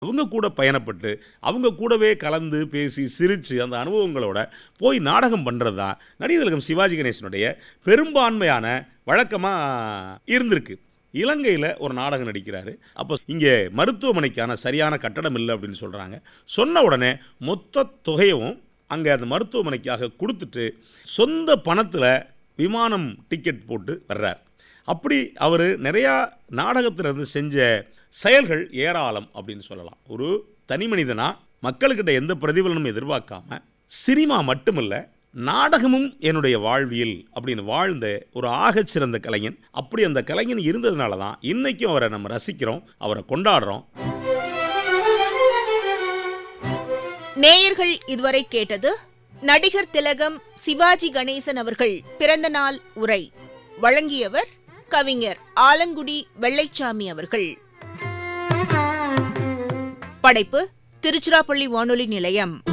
அவங்க கூட பயணப்பட்டு அவங்க கூடவே கலந்து பேசி சிரித்து அந்த அனுபவங்களோட போய் நாடகம் பண்ணுறது தான் நடிகர் திலகம் சிவாஜி கணேசனுடைய பெரும்பான்மையான வழக்கமாக இருந்திருக்கு இலங்கையில் ஒரு நாடகம் நடிக்கிறாரு அப்போ இங்கே மருத்துவமனைக்கான சரியான கட்டடம் இல்லை அப்படின்னு சொல்கிறாங்க சொன்ன உடனே மொத்த தொகையும் அங்கே அந்த மருத்துவமனைக்காக கொடுத்துட்டு சொந்த பணத்தில் விமானம் டிக்கெட் போட்டு வர்றார் அப்படி அவர் நிறையா நாடகத்திலிருந்து செஞ்ச செயல்கள் ஏராளம் அப்படின்னு சொல்லலாம் ஒரு தனி மனிதனா மக்கள்கிட்ட எந்த பிரதிபலனும் எதிர்பார்க்காம சினிமா மட்டுமல்ல நாடகமும் என்னுடைய வாழ்வியல் அப்படின்னு வாழ்ந்த ஒரு ஆகச்சிறந்த கலைஞன் அப்படி அந்த கலைஞன் இருந்ததுனால தான் இன்னைக்கும் அவரை நம்ம ரசிக்கிறோம் அவரை கொண்டாடுறோம் நேயர்கள் இதுவரை கேட்டது நடிகர் திலகம் சிவாஜி கணேசன் அவர்கள் பிறந்த நாள் உரை வழங்கியவர் கவிஞர் ஆலங்குடி வெள்ளைச்சாமி அவர்கள் படைப்பு திருச்சிராப்பள்ளி வானொலி நிலையம்